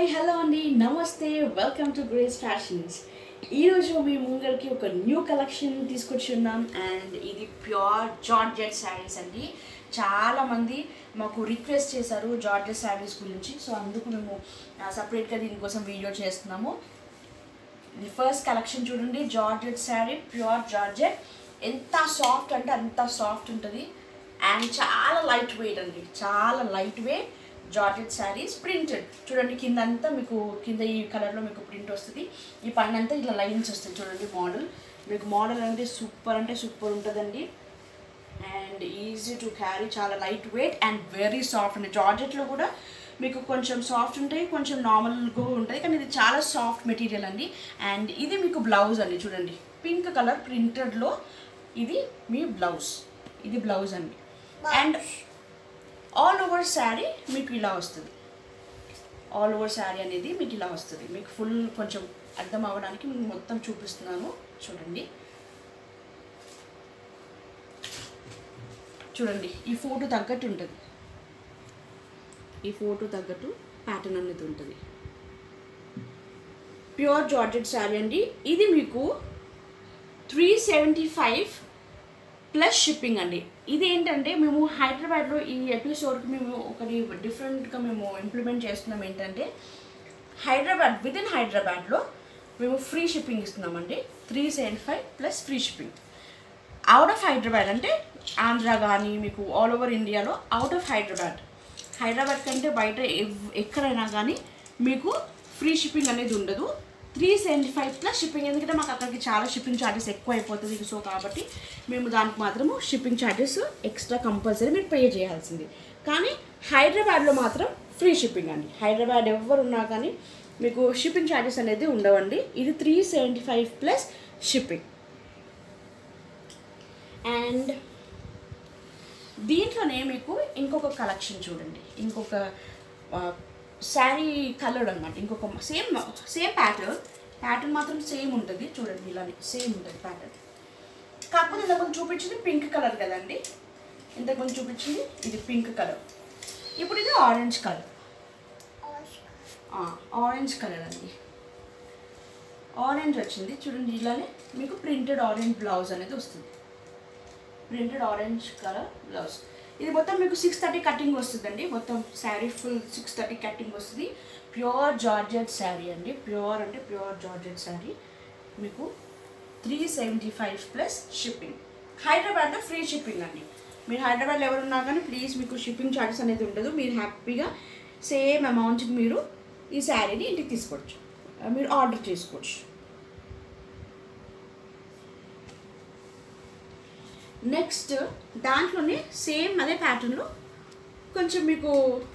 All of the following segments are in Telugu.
హలో అండి నమస్తే వెల్కమ్ టు గ్రేస్ ఫ్యాషన్స్ ఈరోజు మీ ముంగల్కి ఒక న్యూ కలెక్షన్ తీసుకొచ్చి ఉన్నాం అండ్ ఇది ప్యూర్ జార్జెట్ శారీస్ అండి చాలామంది మాకు రిక్వెస్ట్ చేశారు జార్జెట్ శారీస్ గురించి సో అందుకు మేము సపరేట్గా దీనికోసం వీడియో చేస్తున్నాము ఇది ఫస్ట్ కలెక్షన్ చూడండి జార్జెట్ శారీ ప్యూర్ జార్జెట్ ఎంత సాఫ్ట్ అంటే అంత సాఫ్ట్ ఉంటుంది అండ్ చాలా లైట్ వెయిట్ అండి చాలా light weight georgette saris printed చూడండి కింద అంతా మీకు కింద ఈ కలర్లో మీకు ప్రింట్ వస్తుంది ఈ పైన అంతా ఇట్లా లైన్స్ వస్తాయి చూడండి మోడల్ మీకు మోడల్ అంటే సూపర్ అంటే సూపర్ ఉంటుందండి అండ్ ఈజీ టు క్యారీ చాలా light weight and very soft అండి జార్జెట్లో కూడా మీకు కొంచెం సాఫ్ట్ ఉంటాయి కొంచెం నార్మల్గా ఉంటాయి కానీ ఇది చాలా సాఫ్ట్ మెటీరియల్ అండి అండ్ ఇది మీకు బ్లౌజ్ అండి చూడండి పింక్ కలర్ ప్రింటెడ్లో ఇది మీ బ్లౌజ్ ఇది బ్లౌజ్ అండి అండ్ ఆల్ ఓవర్ శారీ మీకు ఇలా వస్తుంది ఆల్ ఓవర్ శారీ అనేది మీకు ఇలా వస్తుంది మీకు ఫుల్ కొంచెం అర్థం అవ్వడానికి మీకు మొత్తం చూపిస్తున్నాను చూడండి చూడండి ఈ ఫోటో తగ్గట్టు ఉంటుంది ఈ ఫోటో తగ్గట్టు ప్యాటర్న్ అనేది ఉంటుంది ప్యూర్ జార్జెట్ శారీ అండి ఇది మీకు three seventy five plus shipping అండి ఇది ఏంటంటే మేము హైదరాబాద్లో ఈ ఎపిసోడ్కి మేము ఒకటి డిఫరెంట్గా మేము ఇంప్లిమెంట్ చేస్తున్నాం ఏంటంటే హైదరాబాద్ విత్ ఇన్ హైదరాబాద్లో మేము ఫ్రీ షిప్పింగ్ ఇస్తున్నామండి three seventy five plus free shipping out of Hyderabad అంటే ఆంధ్ర కానీ మీకు ఆల్ ఓవర్ ఇండియాలో అవుట్ ఆఫ్ హైదరాబాద్ హైదరాబాద్ కంటే బయట ఎవ్- ఎక్కడైనా కానీ మీకు ఫ్రీ షిప్పింగ్ అనేది ఉండదు three seventy five plus shipping ఎందుకంటే మాకు అక్కడికి చాలా షిప్పింగ్ ఛార్జెస్ ఎక్కువ అయిపోతుంది సో కాబట్టి మేము దానికి మాత్రము షిప్పింగ్ ఛార్జెస్ ఎక్స్ట్రా కంపల్సరీ మీరు పే చేయాల్సింది కానీ హైదరాబాద్లో మాత్రం ఫ్రీ షిప్పింగ్ అండి హైదరాబాద్ ఎవరు ఉన్నా కానీ మీకు షిప్పింగ్ ఛార్జెస్ అనేది ఉండవండి ఇది three seventy five plus shipping and దీంట్లోనే మీకు ఇంకొక కలెక్షన్ చూడండి ఇంకొక శారీ కలర్ అనమాట ఇంకొక సేమ్ సేమ్ ప్యాటర్న్ ప్యాటర్న్ మాత్రం సేమ్ ఉంటుంది చూడండి ఇలానే సేమ్ ఉంటుంది ప్యాటర్న్ కాకపోతే ఇంతకుముందు చూపించింది పింక్ కలర్ కదండి ఇంతకుముందు చూపించింది ఇది పింక్ కలర్ ఇప్పుడు ఇది ఆరెంజ్ కలర్ ఆరెంజ్ కలర్ అండి ఆరెంజ్ వచ్చింది చూడండి ఇలానే మీకు ప్రింటెడ్ ఆరెంజ్ బ్లౌజ్ అనేది వస్తుంది ప్రింటెడ్ ఆరెంజ్ కలర్ బ్లౌజ్ ఇది మొత్తం మీకు సిక్స్ థర్టీ కటింగ్ వస్తుందండి మొత్తం sari full six thirty cutting వస్తుంది ప్యూర్ జార్జెట్ శారీ అండి ప్యూర్ అంటే ప్యూర్ జార్జెట్ శారీ మీకు three seventy five plus shipping హైదరాబాద్లో ఫ్రీ షిప్పింగ్ అండి మీరు హైదరాబాద్లో ఎవరున్నా కానీ ప్లీజ్ మీకు షిప్పింగ్ ఛార్జెస్ అనేది ఉండదు మీరు హ్యాపీగా సేమ్ అమౌంట్కి మీరు ఈ శారీని ఇంటికి తీసుకోవచ్చు మీరు ఆర్డర్ చేసుకోవచ్చు నెక్స్ట్ దాంట్లోనే సేమ్ అదే ప్యాటర్న్లో కొంచెం మీకు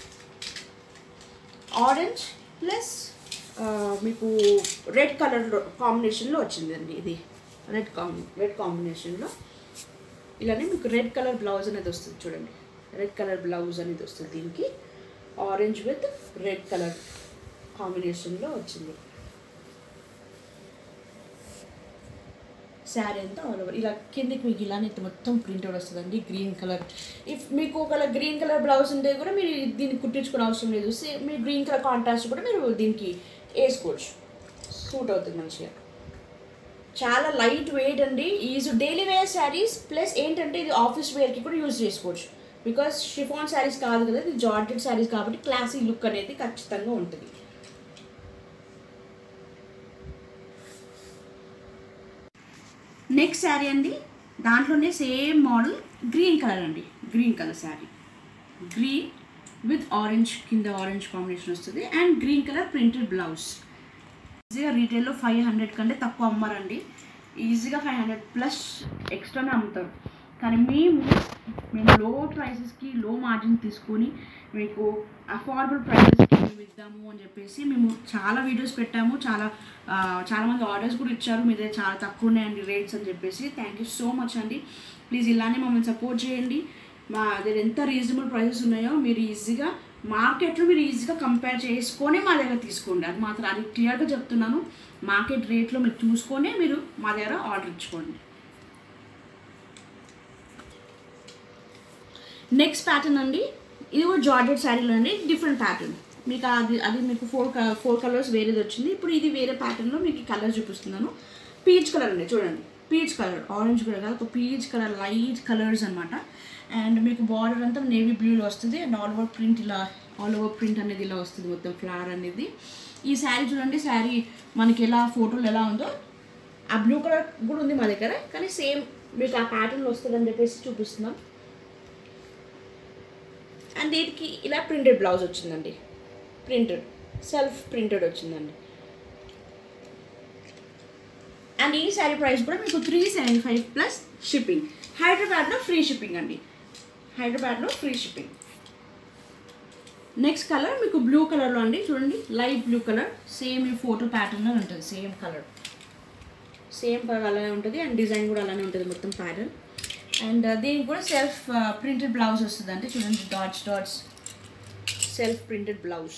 ఆరెంజ్ ప్లస్ మీకు రెడ్ కలర్ కాంబినేషన్లో వచ్చిందండి ఇది రెడ్ కాంబి రెడ్ కాంబినేషన్లో ఇలానే మీకు రెడ్ కలర్ బ్లౌజ్ అనేది వస్తుంది చూడండి రెడ్ కలర్ బ్లౌజ్ అనేది వస్తుంది దీనికి ఆరెంజ్ విత్ రెడ్ కలర్ కాంబినేషన్లో వచ్చింది శారీ అంతా ఆల్ ఓవర్ ఇలా కిందకి మీకు ఇలానే మొత్తం ప్రింటెడ్ వస్తుందండి గ్రీన్ కలర్ ఇఫ్ మీకు ఒకవేళ గ్రీన్ కలర్ బ్లౌజ్ ఉంటే కూడా మీరు దీన్ని కుట్టించుకునే అవసరం లేదు సే మీ గ్రీన్ కలర్ కాంట్రాస్ట్ కూడా మీరు దీనికి వేసుకోవచ్చు సూట్ అవుతుంది మంచిగా చాలా లైట్ వెయిట్ అండి is daily wear saris plus ఏంటంటే ఇది ఆఫీస్ వేర్కి కూడా యూజ్ చేసుకోవచ్చు బికాస్ షిఫాన్ శారీస్ కాదు కదా ఇది జార్జెట్ శారీస్ కాబట్టి క్లాసీ లుక్ అనేది ఖచ్చితంగా ఉంటుంది నెక్స్ట్ శారీ అండి దాంట్లోనే సేమ్ మోడల్ గ్రీన్ కలర్ అండి green colour sari green with orange కింద ఆరెంజ్ కాంబినేషన్ వస్తుంది and green colour printed blouse ఈజీగా రీటైల్లో ఫైవ్ హండ్రెడ్ కంటే తక్కువ అమ్మారండి ఈజీగా ఫైవ్ హండ్రెడ్ ప్లస్ ఎక్స్ట్రానే అమ్ముతారు కానీ మేము మేము లో ప్రైసెస్కి లో మార్జిన్ తీసుకొని మీకు అఫోర్డబుల్ ప్రైసెస్కి మేము ఇద్దాము అని చెప్పేసి మేము చాలా వీడియోస్ పెట్టాము చాలా ఆ, చాలామంది ఆర్డర్స్ కూడా ఇచ్చారు మీ దగ్గర చాలా తక్కువ ఉన్నాయండి రేట్స్ అని చెప్పేసి థ్యాంక్ యూ సో మచ్ అండి ప్లీజ్ ఇలానే మమ్మల్ని సపోర్ట్ చేయండి మా దగ్గర ఎంత రీజనబుల్ ప్రైసెస్ ఉన్నాయో మీరు ఈజీగా మార్కెట్లో మీరు ఈజీగా కంపేర్ చేసుకొని మా దగ్గర తీసుకోండి అది మాత్రం అది క్లియర్గా చెప్తున్నాను మార్కెట్ రేట్లో మీరు చూసుకొని మీరు మా దగ్గర ఆర్డర్ ఇచ్చుకోండి నెక్స్ట్ ప్యాటర్న్ అండి ఇది కూడా జార్జెట్ శారీలో అండి డిఫరెంట్ ప్యాటర్న్ మీకు అది అది మీకు ఫోర్ ఫోర్ కలర్స్ వేరేది వచ్చింది ఇప్పుడు ఇది వేరే ప్యాటర్న్లో మీకు కలర్ చూపిస్తున్నాను పీచ్ కలర్ అండి చూడండి పీచ్ కలర్ ఆరెంజ్ కలర్ కాదు ఒక పీచ్ కలర్ లైట్ కలర్స్ అనమాట అండ్ మీకు బార్డర్ అంతా నేవీ బ్లూలో వస్తుంది అండ్ ఆల్ ఓవర్ ప్రింట్ ఇలా ఆల్ ఓవర్ ప్రింట్ అనేది ఇలా వస్తుంది మొత్తం ఫ్లవర్ అనేది ఈ శారీ చూడండి శారీ మనకి ఎలా ఫోటోలు ఎలా ఉందో ఆ బ్లూ కలర్ కూడా ఉంది మా దగ్గర కానీ సేమ్ మీకు ఆ ప్యాటర్న్ వస్తుందని చెప్పేసి చూపిస్తున్నాం అండ్ దీనికి ఇలా ప్రింటెడ్ బ్లౌజ్ వచ్చిందండి ప్రింటెడ్ సెల్ఫ్ ప్రింటెడ్ వచ్చిందండి అండ్ ఈ శారీ ప్రైస్ కూడా మీకు three seventy five plus shipping హైదరాబాద్లో ఫ్రీ షిప్పింగ్ అండి హైదరాబాద్లో ఫ్రీ షిప్పింగ్ నెక్స్ట్ కలర్ మీకు బ్లూ కలర్లో అండి చూడండి లైట్ బ్లూ కలర్ సేమ్ ఈ ఫోటో ప్యాటర్న్లో ఉంటుంది సేమ్ కలర్ సేమ్ కలర్ అలానే ఉంటుంది అండ్ డిజైన్ కూడా అలానే ఉంటుంది మొత్తం ప్యాటర్న్ అండ్ దీనికి కూడా సెల్ఫ్ ప్రింటెడ్ బ్లౌజ్ వస్తుంది అంటే చూడండి dots dots self printed blouse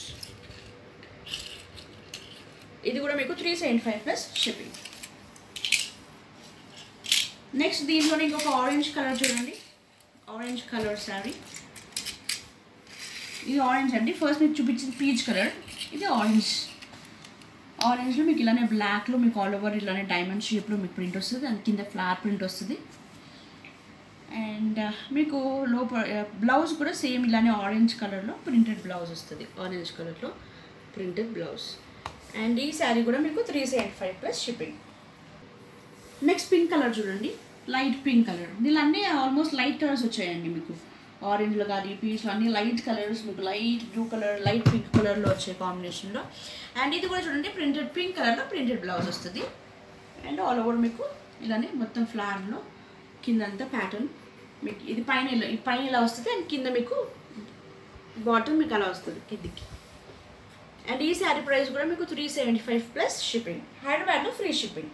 ఇది కూడా మీకు three seventy five plus shipping next దీంట్లో ఇంకొక ఆరెంజ్ కలర్ చూడండి ఆరెంజ్ కలర్ శారీ ఇది ఆరెంజ్ అండి ఫస్ట్ మీకు చూపించింది పీచ్ కలర్ ఇది ఆరెంజ్ ఆరెంజ్లో మీకు ఇలానే బ్లాక్లో మీకు ఆల్ ఓవర్ ఇలానే డైమండ్ షేప్లో మీకు ప్రింట్ వస్తుంది దాని కింద ఫ్లవర్ ప్రింట్ వస్తుంది అండ్ మీకు లోపల బ్లౌజ్ కూడా సేమ్ ఇలానే ఆరెంజ్ కలర్లో ప్రింటెడ్ బ్లౌజ్ వస్తుంది ఆరెంజ్ కలర్లో ప్రింటెడ్ బ్లౌజ్ అండ్ ఈ శారీ కూడా మీకు three seventy five plus shipping next pink colour చూడండి లైట్ పింక్ కలర్ దీనిలో అన్నీ ఆల్మోస్ట్ లైట్ కలర్స్ వచ్చాయండి మీకు ఆరెంజ్లో కానీ పీచ్లో అన్ని లైట్ కలర్స్ మీకు light blue colour light pink కలర్లో వచ్చే కాంబినేషన్లో అండ్ ఇది కూడా చూడండి ప్రింటెడ్ పింక్ కలర్లో ప్రింటెడ్ బ్లౌజ్ వస్తుంది అండ్ ఆల్ ఓవర్ మీకు ఇలానే మొత్తం ఫ్లార్లో కిందంతా ప్యాటర్న్ మీకు ఇది పైన ఇలా ఈ పైన ఇలా వస్తుంది అండ్ కింద మీకు బాటమ్ మీకు అలా వస్తుంది కిందికి అండ్ ఈ శారీ ప్రైస్ కూడా మీకు three seventy five plus shipping హైదరాబాద్లో ఫ్రీ షిప్పింగ్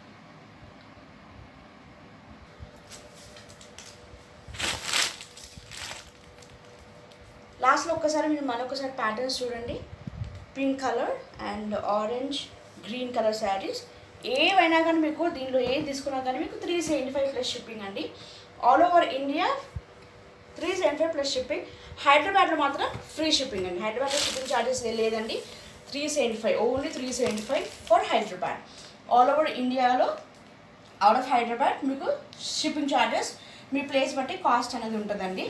లాస్ట్లో ఒక్కసారి మీరు మరొకసారి ప్యాటర్న్స్ చూడండి pink colour and orange green colour saris ఏవైనా కానీ మీకు దీనిలో ఏది తీసుకున్నా కానీ మీకు three seventy five plus shipping అండి all over India three seventy five plus shipping హైదరాబాద్లో మాత్రం ఫ్రీ షిప్పింగ్ అండి హైదరాబాద్లో షిప్పింగ్ ఛార్జెస్ లేదండి three seventy five only three seventy five for Hyderabad all over ఇండియాలో అవుట్ ఆఫ్ హైదరాబాద్ మీకు షిప్పింగ్ ఛార్జెస్ మీ ప్లేస్ బట్టి కాస్ట్ అనేది ఉంటుందండి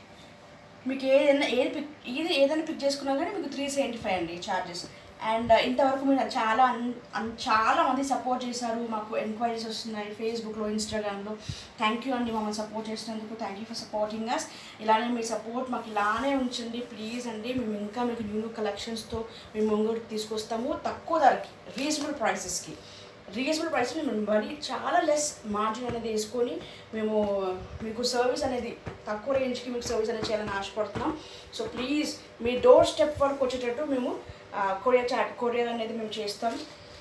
మీకు ఏదైనా ఏది పిక్ ఇది ఏదైనా పిక్ చేసుకున్నా కానీ మీకు త్రీ సెవెంటీ ఫైవ్ అండి ఛార్జెస్ అండ్ ఇంతవరకు మీరు చాలా అన్- అన్- చాలా మంది సపోర్ట్ చేశారు మాకు ఎంక్వైరీస్ వస్తున్నాయి ఫేస్బుక్లో ఇన్స్టాగ్రామ్లో థ్యాంక్ యూ అండి మమ్మల్ని సపోర్ట్ చేసినందుకు thank you for supporting us ఇలానే మీ సపోర్ట్ మాకు ఇలానే ఉంచండి ప్లీజ్ అండి మేము ఇంకా మీకు న్యూ న్యూ కలెక్షన్స్తో మేము ముందుకు తీసుకొస్తాము తక్కువ ధరకి రీజనబుల్ ప్రైసెస్కి రీజనబుల్ ప్రైస్ మేము మరీ చాలా లెస్ మార్జిన్ అనేది వేసుకొని మేము మీకు సర్వీస్ అనేది తక్కువ రేంజ్కి మీకు సర్వీస్ అనేది చేయాలని ఆశపడుతున్నాం సో ప్లీజ్ మీ డోర్ స్టెప్ వరకు వచ్చేటట్టు మేము కొరియర్ చాట్ కొరియర్ అనేది మేము చేస్తాం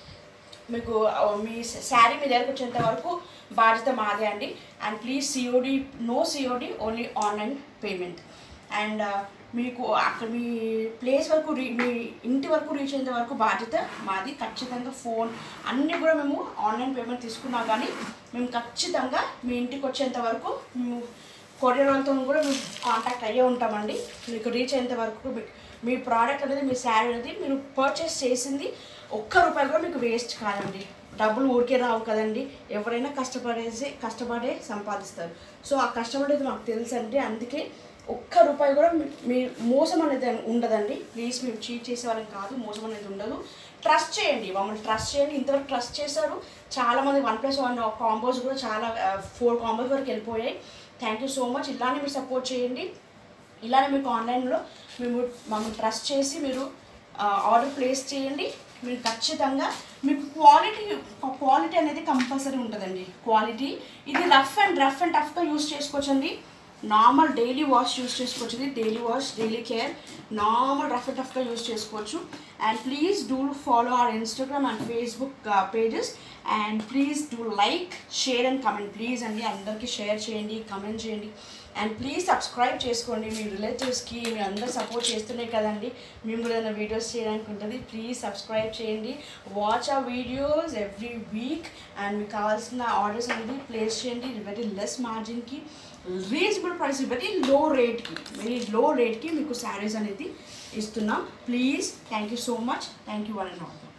మీకు ఆ, మీ శారీ మీ దగ్గరకు వచ్చేంత వరకు బాధ్యత మాదే అండి and please COD no COD only online payment and మీకు అక్కడ మీ ప్లేస్ వరకు రీ మీ ఇంటి వరకు రీచ్ అయ్యేంత వరకు బాధ్యత మాది ఖచ్చితంగా ఫోన్ అన్నీ కూడా మేము ఆన్లైన్ పేమెంట్ తీసుకున్నా కానీ మేము ఖచ్చితంగా మీ ఇంటికి వచ్చేంత వరకు మేము కొరియర్ వాళ్ళతో కూడా మేము కాంటాక్ట్ అయ్యే ఉంటామండి మీకు రీచ్ అయ్యేంత వరకు మీ- మీ ప్రోడక్ట్ అనేది మీ శారీ అనేది మీరు పర్చేస్ చేసింది ఒక్క రూపాయి కూడా మీకు వేస్ట్ కాదండి డబ్బులు ఊరికే రావు కదండి ఎవరైనా కష్టపడేసి కష్టపడే సంపాదిస్తారు సో ఆ కష్టపడేది మాకు తెలుసండి అందుకే ఒక్క రూపాయి కూడా మీ- మీ మోసం అనేది ఉండదండి ప్లీజ్ మేము చీట్ చేసే వాళ్ళకి కాదు మోసం అనేది ఉండదు ట్రస్ట్ చేయండి మమ్మల్ని ట్రస్ట్ చేయండి ఇంతవరకు ట్రస్ట్ చేశారు చాలామంది వన్ ప్లస్ వన్ కాంబోస్ కూడా చాలా ఫోర్ కాంబోస్ వరకు వెళ్ళిపోయాయి థ్యాంక్ యూ సో మచ్ ఇలానే మీరు సపోర్ట్ చేయండి ఇలానే మీకు ఆన్లైన్లో మేము మమ్మల్ని ట్రస్ట్ చేసి మీరు ఆర్డర్ ప్లేస్ చేయండి మీరు ఖచ్చితంగా మీకు క్వాలిటీ క్వాలిటీ అనేది కంపల్సరీ ఉంటుందండి క్వాలిటీ ఇది రఫ్ అండ్ రఫ్ అండ్ టఫ్గా యూస్ చేసుకోవచ్చండి నార్మల్ డైలీ వాష్ యూస్ చేసుకోవచ్చు ఇది daily wash daily care normal rough and టఫ్గా యూస్ చేసుకోవచ్చు and please do follow our Instagram and Facebook pages and please do like share and comment please అండి అందరికీ షేర్ చేయండి కమెంట్ చేయండి అండ్ ప్లీజ్ సబ్స్క్రైబ్ చేసుకోండి మీ రిలేటివ్స్కి మీ అందరూ సపోర్ట్ చేస్తున్నాయి కదండి మేము కూడా ఏదైనా వీడియోస్ చేయడానికి ఉంటుంది ప్లీజ్ సబ్స్క్రైబ్ చేయండి వాచ్ ఆ వీడియోస్ ఎవ్రీ వీక్ అండ్ మీకు కావాల్సిన ఆర్డర్స్ అనేది ప్లేస్ చేయండి వెరీ లెస్ మార్జిన్కి రీజనబుల్ ప్రైస్ వెరీ లో రేట్కి వెరీ లో రేట్కి మీకు శారీస్ అనేది ఇస్తున్నాం please thank you so much thank you one and all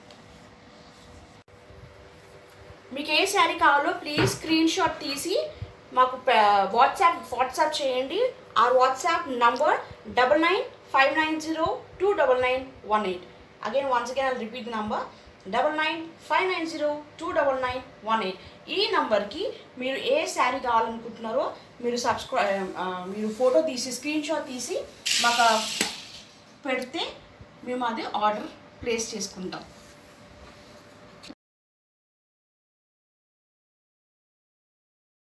మీకు ఏ శారీ కావాలో ప్లీజ్ స్క్రీన్ షాట్ తీసి మాకు వాట్సాప్ వాట్సాప్ చేయండి ఆ WhatsApp number double nine five nine zero two double nine one eight again once again I repeat number double nine five nine zero two double nine one eight ఈ నంబర్కి మీరు ఏ శారీ కావాలనుకుంటున్నారో మీరు సబ్స్క్రై మీరు ఫోటో తీసి స్క్రీన్ షాట్ తీసి మాకు పెడితే మేము అది ఆర్డర్ ప్లేస్ చేసుకుంటాం